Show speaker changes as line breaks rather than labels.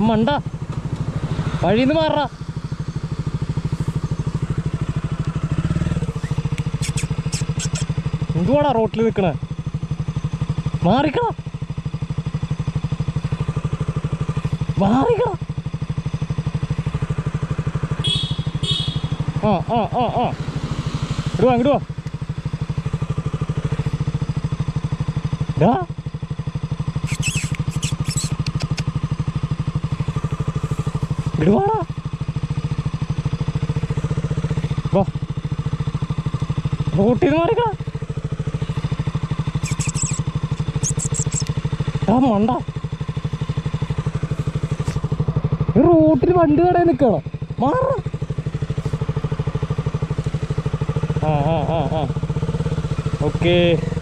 മണ്ട വഴിന്ന് മാറ എന്തുവാടാ റോട്ടിൽ നിൽക്കണേ മാറിക്കടാ മാറിക്കടാ ആ ആ ആ ആ ഇടുവാ ഇടുവാ ഡാ ഇടുവാടാ വാ റോട്ടിൽ നിന്ന് മാറിക്കടാ ആ മണ്ട ഈ റോട്ടിൽ വണ്ടി കടയിൽ നിൽക്കണം മാറ ആ ആ ആ ആ ഓക്കേ